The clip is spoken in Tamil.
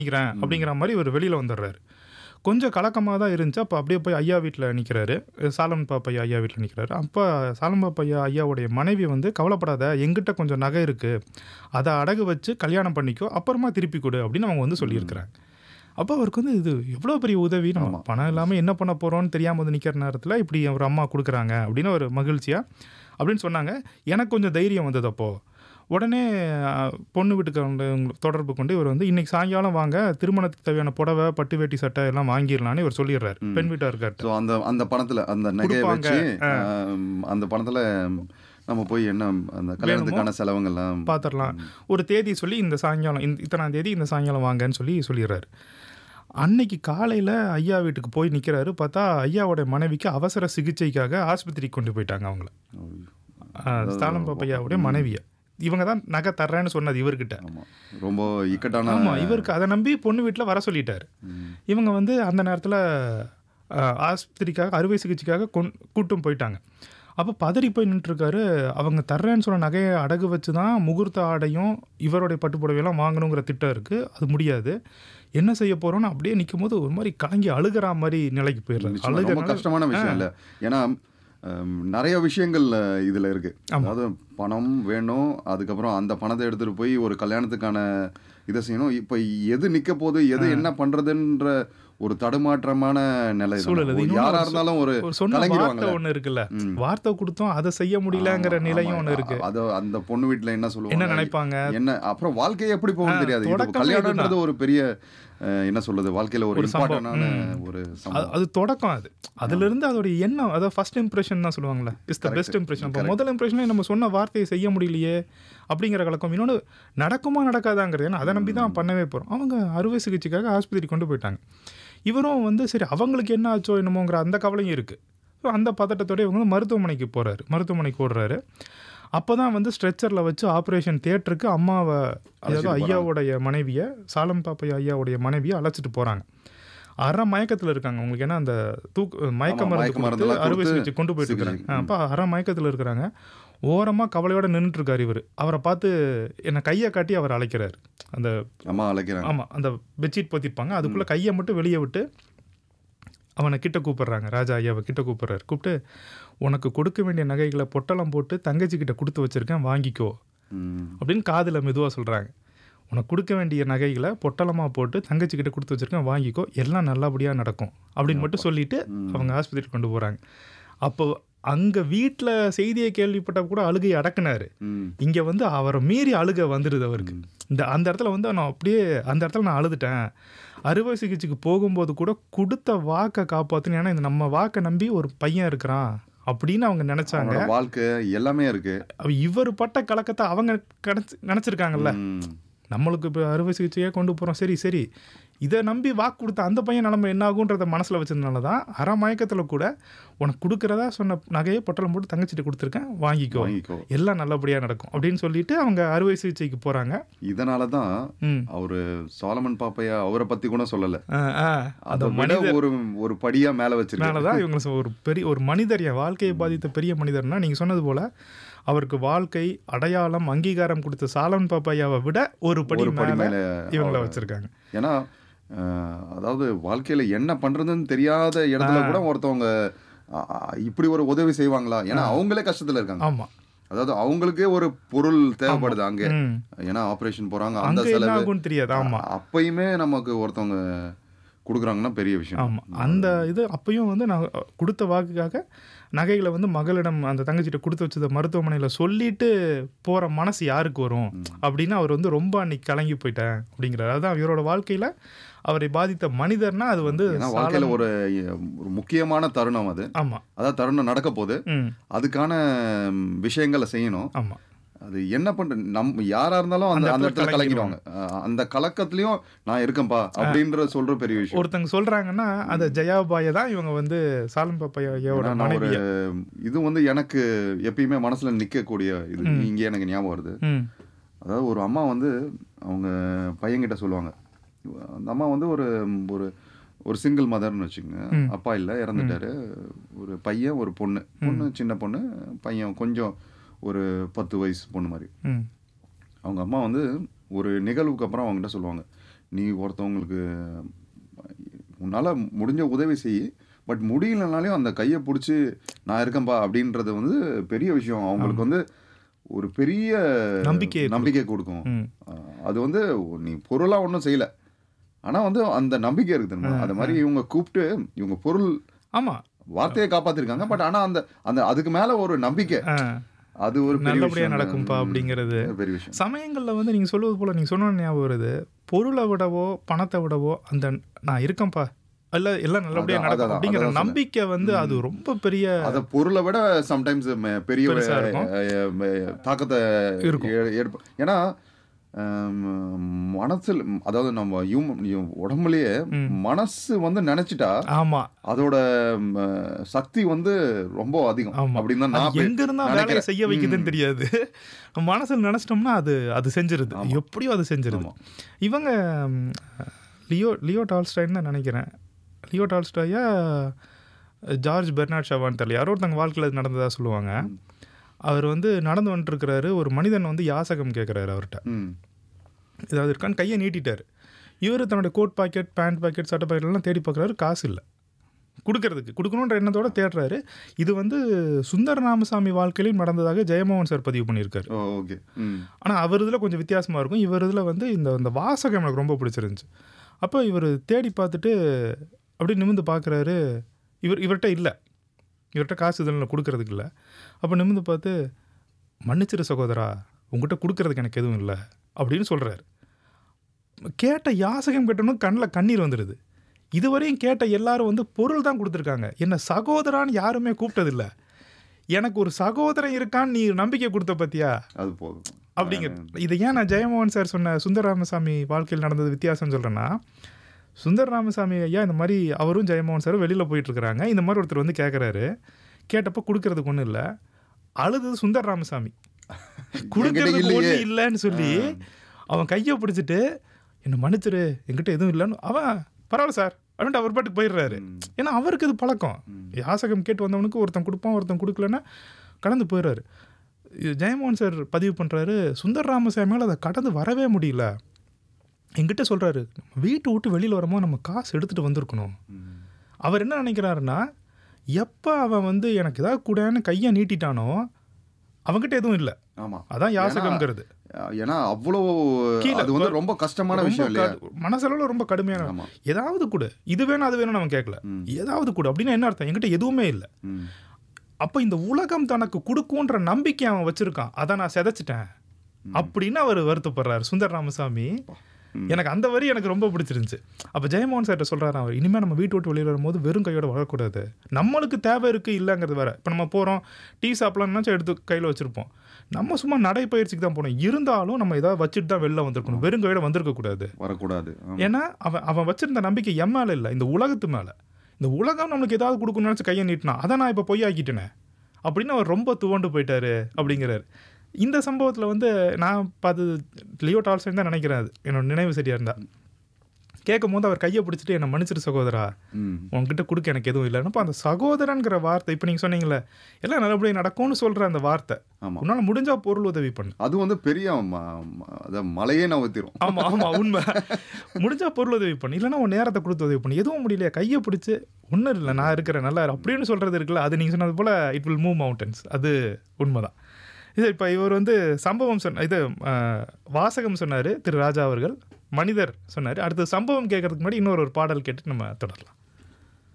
நிற்கிறேன் அப்படிங்கிற மாதிரி ஒரு வெளியில் வந்துடுறாரு கொஞ்சம் கலக்கமாக தான் இருந்துச்சு அப்போ அப்படியே போய் ஐயா வீட்டில் நிற்கிறாரு சாலமன் பாப்பையா ஐயா வீட்டில் நிற்கிறாரு அப்போ சாலமன் பாப்பையா ஐயாவுடைய மனைவி வந்து கவலைப்படாத எங்கிட்ட கொஞ்சம் நகை இருக்குது அதை அடகு வச்சு கல்யாணம் பண்ணிக்கோ அப்புறமா திருப்பி கொடு அப்படின்னு அவங்க வந்து சொல்லியிருக்கிறாங்க அப்போ அவருக்கு வந்து இது எவ்வளோ பெரிய உதவி நம்ம பணம் இல்லாமல் என்ன பண்ண போகிறோம்னு தெரியாமல் வந்து நிற்கிற நேரத்தில் இப்படி ஒரு அம்மா கொடுக்குறாங்க அப்படின்னு ஒரு மகிழ்ச்சியாக அப்படின்னு சொன்னாங்க எனக்கு கொஞ்சம் தைரியம் வந்தது அப்போது உடனே அஹ், பொண்ணு வீட்டுக்கு வந்து தொடர்பு கொண்டு இவர் வந்து இன்னைக்கு சாயங்காலம் வாங்க திருமணத்துக்கு தேவையான புடவை பட்டு வேட்டி சட்டை எல்லாம் வாங்கிடலான்னு இவர் சொல்லிடுறாரு பெண் வீட்டார்கிட்ட ஸோ அந்த அந்த பணத்துல அந்த நகையை கொடுப்பாங்க. வச்சு ஆம், அந்த பணத்துல நம்ம போய் என்ன அந்த கல்யாணத்துக்கான செலவுங்கள்லாம் பார்த்துடலாம் ஒரு தேதி சொல்லி இந்த சாயங்காலம் இந்த இத்தனாம் தேதி இந்த சாயங்காலம் வாங்கன்னு சொல்லி சொல்லிடுறாரு அன்னைக்கு காலையில் ஐயா வீட்டுக்கு போய் நிற்கிறாரு பார்த்தா ஐயாவோட மனைவிக்கு அவசர சிகிச்சைக்காக ஆஸ்பத்திரிக்கு கொண்டு போயிட்டாங்க அவங்கள ஸ்தானம் பாப்பையாவுடைய மனைவியை இவங்க தான் நகை தர்றேன்னு சொன்னது இவர்கிட்ட ஆமா ரொம்ப இக்கட்டான ஆமாம் இவருக்கு அதை நம்பி பொண்ணு வீட்டில் வர சொல்லிட்டாரு இவங்க வந்து அந்த நேரத்தில் ஆஸ்பத்திரிக்காக அறுவை சிகிச்சைக்காக கொண் கூட்டும் போயிட்டாங்க அப்போ பதறி போய் நின்றுருக்காரு அவங்க தர்றேன்னு சொன்ன நகையை அடகு வச்சு தான் முகூர்த்த ஆடையும் இவருடைய பட்டுப்புடவையெல்லாம் வாங்கணுங்கிற திட்டம் இருக்குது அது முடியாது என்ன செய்ய போகிறோன்னு அப்படியே நிற்கும் போது ஒரு மாதிரி கலங்கி அழுகிற மாதிரி நிலைக்கு போயிடுறாரு நிச்சயமா ரொம்ப அழுகிற கஷ்டமான விஷயம் இல்ல ஏன்னா ஹம், நிறைய விஷயங்கள் அஹ், இதுல இருக்கு அதாவது பணம் வேணும் அதுக்கப்புறம் அந்த பணத்தை எடுத்துட்டு போய் ஒரு கல்யாணத்துக்கான இதை செய்யணும் இப்போ எது நிக்க போகுது எது என்ன பண்றதுன்ற ஒரு தடுமாற்றமான நிலை தான். சூழல் இது. ஒரு இன்னொன்னு யாரா ஒரு சொ- இருந்தாலும் ஒரு ஒரு சொன்ன வார்த்தை கலங்கிடுவாங்கல்ல ஒன்று இருக்குல்ல வார்த்தை கொடுத்தோம் அதை செய்ய முடியலங்கிற நிலையும் ஒன்று இருக்கு அது அந்த பொண்ணு வீட்டுல என்ன என்ன சொல்லுவாங்க நினைப்பாங்க என்ன அப்புறம் வாழ்க்கையை எப்படி போகும் தெரியாது இது தொடக்கமே கல்யாணம்ன்றது ஒரு பெரிய அஹ், என்ன சொல்றது வாழ்க்கையில ஒரு இம்பார்ட்டன்டான ஒரு சம்பவம் அது- அது தொடக்கம் அது அதுல இருந்து அதோடைய எண்ணம் அதாவது ஃபர்ஸ்ட் இம்ப்ரெஷன் தான் சொல்லுவாங்கல்ல இஸ் த பெஸ்ட் இம்ப்ரெஷன் அப்போ முதல் இம்ப்ரெஷனே நம்ம சொன்ன வார்த்தையை செய்ய முடியலையே அப்படிங்கிற கலக்கம் இன்னொன்று நடக்குமா நடக்காதாங்கிறது ஏன்னா அதை நம்பி தான் பண்ணவே போகிறோம் அவங்க அறுவை சிகிச்சைக்காக ஆஸ்பத்திரி கொண்டு போயிட்டாங்க இவரும் வந்து சரி அவங்களுக்கு என்ன ஆச்சோ என்னமோங்கிற அந்த கவலையும் இருக்குது ஸோ அந்த பதட்டத்தோட இவங்க வந்து மருத்துவமனைக்கு போகிறாரு மருத்துவமனைக்கு ஓடுறாரு அப்போ தான் வந்து ஸ்ட்ரெச்சரில் வச்சு ஆப்ரேஷன் தியேட்டருக்கு அம்மாவை அதாவது ஐயாவுடைய மனைவியை சாலம் பாப்பையா ஐயாவுடைய மனைவியை அழைச்சிட்டு போகிறாங்க அரை மயக்கத்தில் இருக்காங்க உங்களுக்கு ஏன்னா அந்த தூக்கு மயக்க ஆமா, மருந்து மயக்க கொடுத்து மருந்தெல்லாம் அறுவை கொடுத்து சிகிச்சை கொண்டு போயிட்டு சிகிச்சை. இருக்காங்க அப்போ அரை மயக்கத்தில் இருக்கிறாங்க ஓரமாக கவலையோட நின்றுட்டு இருக்காரு இவர் அவரை பார்த்து என்னை கையை காட்டி அவர் அழைக்கிறார் அந்த அம்மா அழைக்கிறாங்க ஆமாம் அந்த பெட்ஷீட் போத்திருப்பாங்க அதுக்குள்ளே கையை மட்டும் வெளியே விட்டு அவனை கிட்ட கூப்பிடுறாங்க ராஜா ஐயாவை கிட்ட கூப்பிடுறாரு கூப்பிட்டு உனக்கு கொடுக்க வேண்டிய நகைகளை பொட்டலம் போட்டு தங்கச்சி கிட்ட கொடுத்து வச்சிருக்கேன் வாங்கிக்கோ ம். அப்படின்னு காதில் மெதுவாக சொல்கிறாங்க உனக்கு கொடுக்க வேண்டிய நகைகளை பொட்டலமாக போட்டு தங்கச்சி கிட்ட கொடுத்து வச்சிருக்கேன் வாங்கிக்கோ எல்லாம் நல்லபடியாக நடக்கும் அப்படின்னு மட்டும் சொல்லிட்டு அவங்க ஆஸ்பத்திரிக்கு கொண்டு போகிறாங்க அப்போ அங்கே வீட்டில் செய்தியை கேள்விப்பட்ட கூட அழுகையை அடக்குனாரு ம். இங்கே வந்து அவரை மீறி அழுக வந்துடுது அவருக்கு இந்த அந்த இடத்துல வந்து நான் அப்படியே அந்த இடத்துல நான் அழுதுட்டேன் அறுவை சிகிச்சைக்கு போகும்போது கூட கொடுத்த வாக்கை காப்பாற்றணும் ஏன்னா இந்த நம்ம வாக்கை நம்பி ஒரு பையன் இருக்கிறான் அப்படின்னு அவங்க நினச்சாங்க அவனோட வாழ்க்கை எல்லாமே இருக்கு அவ இவர் பட்ட கலக்கத்தை அவங்க கிடைச்சி நினச்சிருக்காங்கல்ல ம். நம்மளுக்கு இப்போ அறுவை சிகிச்சையே கொண்டு போகிறோம் சரி சரி இதை நம்பி வாக்கு கொடுத்த அந்த பையன் நிலைமை என்ன ஆகுன்றத மனசில் வச்சதுனால தான் அரை மயக்கத்தில் கூட உனக்கு கொடுக்குறதா சொன்ன நகையை பொட்டலம் போட்டு தங்கச்சிட்டு கொடுத்துருக்கேன் வாங்கிக்கோ வாங்கிக்கோ எல்லாம் நல்லபடியாக நடக்கும் அப்படின்னு சொல்லிட்டு அவங்க அறுவை சிகிச்சைக்கு போகிறாங்க இதனால தான் ம் அவரு சாலமன் பாப்பையா அவரை பத்தி கூட சொல்லல ஆ, ஆ. அதை விட ஒரு ஒரு படியா மேல வச்சிருக்காங்க அதனால தான் இவங்க சொ- ஒரு பெரிய ஒரு மனிதர் என் வாழ்க்கையை பாதித்த பெரிய மனிதர்னா நீங்கள் சொன்னது போல் அவருக்கு வாழ்க்கை அடையாளம் அங்கீகாரம் கொடுத்த சாலன் பாப்பாயாவை விட ஒரு படி ஒரு படி மேலே மேல இவங்கள வச்சுருக்காங்க ஏன்னா அஹ், அதாவது வாழ்க்கையில என்ன பண்றதுன்னு தெரியாத இடத்துல கூட ஒருத்தவங்க அ- அ- இப்படி ஒரு உதவி செய்வாங்களா ஏன்னா அவங்களே கஷ்டத்துல இருக்காங்க ஆமாம் அதாவது அவங்களுக்கே ஒரு பொருள் தேவைப்படுது அங்க ம் ஏன்னா ஆபரேஷன் போறாங்க அந்த அங்கே என்ன செலவு ஆகும்னு தெரியாது ஆமாம் அப்பயுமே நமக்கு ஒருத்தவங்க கொடுக்குறாங்கன்னா பெரிய விஷயம் ஆமாம் அந்த இது அப்பயும் வந்து நான் கொடுத்த வாக்குக்காக நகைகளை வந்து மகளிடம் அந்த தங்கச்சிட்ட கொடுத்து வச்சத மருத்துவமனையில் சொல்லிட்டு போகிற மனசு யாருக்கு வரும் அப்படின்னு அவர் வந்து ரொம்ப அன்னைக்கு கலங்கி போயிட்டேன் அப்படிங்கிறார் அதான் இவரோட வாழ்க்கையில் அவரை பாதித்த மனிதர்னா அது வந்து ஏன்னா வாழ்க்கையில ஒரு ஒரு முக்கியமான தருணம் அது ஆமாம் அதாவது தருணம் நடக்க போகுது ம் அதுக்கான ம், விஷயங்களை செய்யணும் ஆமாம் அது என்ன பண்ற நம் யாரா இருந்தாலும் அந்த அந்த அந்த இடத்துல இடத்துல கலங்கிடுவாங்க அஹ் அந்த கலக்கத்துலயும் நான் இருக்கேன்பா அப்படின்ற சொல்ற பெரிய விஷயம் ஒருத்தங்க சொல்கிறாங்கன்னா அந்த ஜெயாபாயை தான் இவங்க வந்து சாலம் பாப்பையோட ஏன்னா நான் ஒரு மனைவி இது வந்து எனக்கு எப்பயுமே மனசுல நிக்கக்கூடிய இது இங்கே எனக்கு ஞாபகம் வருது ம் அதாவது ஒரு அம்மா வந்து அவங்க பையன்கிட்ட சொல்லுவாங்க அந்த அம்மா வந்து ஒரு ஒரு ஒரு சிங்கிள் மதர்னு வச்சுக்கோங்க அப்பா இல்லை இறந்துட்டாரு ஒரு பையன் ஒரு பொண்ணு பொண்ணு சின்ன பொண்ணு பையன் கொஞ்சம் ஒரு பத்து வயசு பொண்ணு மாதிரி ம் அவங்க அம்மா வந்து ஒரு நிகழ்வுக்கு அப்புறம் அவங்ககிட்ட சொல்லுவாங்க நீ ஒருத்தவங்களுக்கு உன்னால் முடிஞ்ச உதவி செய் பட் முடியலனாலையும் அந்த கையை பிடிச்சி நான் இருக்கேன்பா அப்படின்றது வந்து பெரிய விஷயம் அவங்களுக்கு வந்து ஒரு பெரிய நம்பிக்கையை நம்பிக்கை கொடுக்கும் ம் அஹ் அது வந்து நீ பொருளாக ஒன்றும் செய்யல ஆனால் வந்து அந்த நம்பிக்கை இருக்கு தெரியுமா அது மாதிரி இவங்க கூப்பிட்டு இவங்க பொருள் ஆமாம் வார்த்தையை காப்பாத்திருக்காங்க பட் ஆனால் அந்த அந்த அதுக்கு மேலே ஒரு நம்பிக்கை அது ஒரு பெரிய நல்லபடியாக விஷயம். நடக்கும்பா ம், அப்படிங்கிறது பெரிய விஷயம் சமயங்களில் வந்து நீங்கள் சொல்லுவது போல் நீங்கள் சொன்ன ஞாபகம் வருது பொருளை விடவோ பணத்தை விடவோ அந்த நான் இருக்கேன்ப்பா அல்ல எல்லாம் நல்லபடியாக அதான், நடக்கும் அதான், அப்படிங்கிற அதான் சொன்னேன். நம்பிக்கை வந்து அது ரொம்ப பெரிய அத பொருளை விட சம்டைம்ஸ் பெரிய பெருசா இருக்கும். அஹ், அஹ், தாக்கத்தை இருக்கும். ஏ- ஏற்ப- ஏன்னா ஹம், மனசில் அதாவது நம்ம ஹியூமன் உடம்புலயே மனசு வந்து நினைச்சிட்டா ஆமாம் அதோட ம், சக்தி வந்து ரொம்ப அதிகம் ஆமா. அப்படின்னு தான் நான் அது பே- எங்க இருந்தா வேலையை நினைக்கிறேன். செய்ய வைக்குதுன்னு தெரியாது நம்ம மனசுல நினைச்சிட்டோம்னா அது அது செஞ்சிருது எப்படியோ அது செஞ்சிருது ஆமா. இவங்க ம், லியோ லியோ டால்ஸ்டாய்ன்னு தான் நினைக்கிறேன் லியோ டால்ஸ்டாயா ஜார்ஜ் பெர்னாட் ஷவான் தெரியல யாரோ ஒருத்தங்க வாழ்க்கையில் நடந்ததா சொல்லுவாங்க அவர் வந்து நடந்து வந்துட்டு இருக்கிறாரு ஒரு மனிதன் வந்து யாசகம் கேட்குறாரு அவர்கிட்ட ம், ஏதாவது இருக்கான்னு கையை நீட்டிட்டார் இவர் தன்னுடைய கோட் பாக்கெட் பேண்ட் பாக்கெட் சட்டை பாக்கெட்லாம் தேடி பார்க்குறாரு காசு இல்லை கொடுக்கறதுக்கு கொடுக்கணுன்ற எண்ணத்தோட தேடுறாரு இது வந்து சுந்தர ராமசாமி வாழ்க்கையிலும் நடந்ததாக ஜெயமோகன் சார் பதிவு பண்ணியிருக்காரு ஓ ஓகே ம் ஆனால் அவர் இதில் கொஞ்சம் வித்தியாசமாக இருக்கும் இவர் இதில் வந்து இந்த இந்த வாசகம் எனக்கு ரொம்ப பிடிச்சிருந்துச்சு அப்போ இவர் தேடி பார்த்துட்டு அப்படியே நிமிந்து பார்க்குறாரு இவர் இவர்கிட்ட இல்லை இவர்கிட்ட காசு இதில் கொடுக்கறதுக்கு இல்லை அப்போ நிமிந்து பார்த்து மன்னிச்சிரு சகோதரா உங்ககிட்ட கொடுக்கறதுக்கு எனக்கு எதுவும் இல்லை அப்படின்னு சொல்கிறாரு கேட்ட யாசகம் கேட்டணும் கண்ணில் கண்ணீர் வந்துடுது இதுவரையும் கேட்ட எல்லாரும் வந்து பொருள் தான் கொடுத்துருக்காங்க என்ன சகோதரான்னு யாருமே கூப்பிட்டதில்ல எனக்கு ஒரு சகோதரன் இருக்கான்னு நீ நம்பிக்கை கொடுத்த பத்தியா அது போதும் அப்படிங்கிறது இது ஏன் நான் ஜெயமோகன் சார் சொன்ன சுந்தர ராமசாமி வாழ்க்கையில் நடந்தது வித்தியாசம் சொல்கிறேன்னா சுந்தர ராமசாமி ஐயா இந்த மாதிரி அவரும் ஜெயமோகன் சாரும் வெளியில் போயிட்டுருக்குறாங்க இந்த மாதிரி ஒருத்தர் வந்து கேட்குறாரு கேட்டப்போ கொடுக்கறதுக்கு ஒன்றும் இல்லை அழுது சுந்தர ராமசாமி கொடுக்கறதுக்கு இல்லையே. ஒன்றும் இல்லைன்னு சொல்லி அவன் கையை பிடிச்சிட்டு என்னை மன்னிச்சிரு என்கிட்ட எதுவும் இல்லைன்னு அவன் பரவாயில்ல சார் அப்படின்ட்டு அவர் பாட்டுக்கு போயிடுறாரு ஏன்னா அவருக்கு இது பழக்கம் யாசகம் கேட்டு வந்தவனுக்கு ஒருத்தன் கொடுப்பான் ஒருத்தன் கொடுக்கலன்னா கடந்து போயிடுறாரு இது ஜெயமோகன் சார் பதிவு பண்ணுறாரு சுந்தர் ராமசாமியால் அதை கடந்து வரவே முடியல என்கிட்ட சொல்கிறாரு வீட்டை விட்டு வெளியில் வரும்போது நம்ம காசு எடுத்துகிட்டு வந்திருக்கணும் ம். அவர் என்ன நினைக்கிறாருன்னா எப்போ அவன் வந்து எனக்கு ஏதாவது கூடன்னு கையை நீட்டிட்டானோ அவன்கிட்ட எதுவும் இல்லை ஆமா அதான் யாசகம்ங்கிறது ஏன்னா அவ்வளோ கீழே அது வந்து ரொம்ப கஷ்டமான ரொம்ப விஷயம் இல்லையா கடு- மனசளவில் ரொம்ப கடுமையான ஆமா ஏதாவது கொடு இது வேணும் அது வேணும்னு அவன் கேட்கல ம். ஏதாவது கொடு அப்படின்னு என்ன அர்த்தம் என்கிட்ட எதுவுமே இல்லை ம் அப்போ இந்த உலகம் தனக்கு கொடுக்குன்ற நம்பிக்கை அவன் வச்சிருக்கான் அதை நான் சிதைச்சிட்டேன் அப்படின்னு அவர் வருத்தப்படுறாரு சுந்தர் ராமசாமி எனக்கு அந்த வரி எனக்கு ரொம்ப பிடிச்சிருந்துச்சு அப்போ ஜெயமோகன் சார்ட்ட சொல்றாரு அவர் இனிமேல் நம்ம வீட்டு விட்டு வெளியில் வரும்போது வெறும் கையோட வரக்கூடாது நம்மளுக்கு தேவை இருக்குது இல்லைங்கிறது வேற இப்போ நம்ம போகிறோம் டீ சாப்பிட்லாம்னாச்சும் எடுத்து கையில் வச்சுருப்போம் நம்ம சும்மா நடைப்பயிற்சிக்கு தான் போனோம் இருந்தாலும் நம்ம ஏதாவது வச்சுட்டு தான் வெளில வந்திருக்கணும் வெறும் கையோட வந்திருக்கக்கூடாது வரக்கூடாது ஆமா. ஏன்னா அவன் அவன் வச்சிருந்த நம்பிக்கை என் மேலே இல்லை இந்த உலகத்து மேலே இந்த உலகம் நம்மளுக்கு ஏதாவது கொடுக்கணும்னு நினச்சி கையை நீட்டினா அதை நான் இப்போ பொய்யாக்கிட்டேனே அப்படின்னு அவர் ரொம்ப துவண்டு போயிட்டாரு அப்படிங்கிறாரு இந்த சம்பவத்தில் வந்து நான் பார்த்தது லியோ டால்சன் தான் நினைக்கிறேன் அது என்னோட நினைவு சரியாக இருந்தா கேட்கும் போது அவர் கையை பிடிச்சிட்டு என்னை மன்னிச்சிரு சகோதரா ம் உங்ககிட்ட கொடுக்க எனக்கு எதுவும் இல்லைன்னு அப்போ அந்த சகோதரன்கிற வார்த்தை இப்போ நீங்கள் சொன்னீங்களே எல்லாம் நல்லபடியாக நடக்கும்னு சொல்கிற அந்த வார்த்தை ஆமா உன்னால் முடிஞ்சா பொருள் உதவி பண்ணு அது வந்து பெரிய ம- ம- அத மலையே நவத்திரும் ஆமா ஆமா உண்மை முடிஞ்சா பொருள் உதவி பண்ணு இல்லைன்னா உன் நேரத்தை கொடுத்து உதவி பண்ணு எதுவும் முடியலையா கையை பிடிச்சு ஒன்றும் இல்லை நான் இருக்கிறேன் நல்லா இரு அப்படின்னு சொல்றது இருக்குல்ல அது நீங்கள் சொன்னது போல இட் வில் மூவ் மவுண்டன்ஸ் அது உண்மைதான் இது இப்போ இவர் வந்து சம்பவம் சொன்ன இது அஹ், வாசகம் சொன்னார் திரு ராஜா அவர்கள் மனிதர் சொன்னார் அடுத்து சம்பவம் கேட்கறதுக்கு முன்னாடி இன்னொரு ஒரு பாடல் கேட்டு நம்ம தொடரலாம்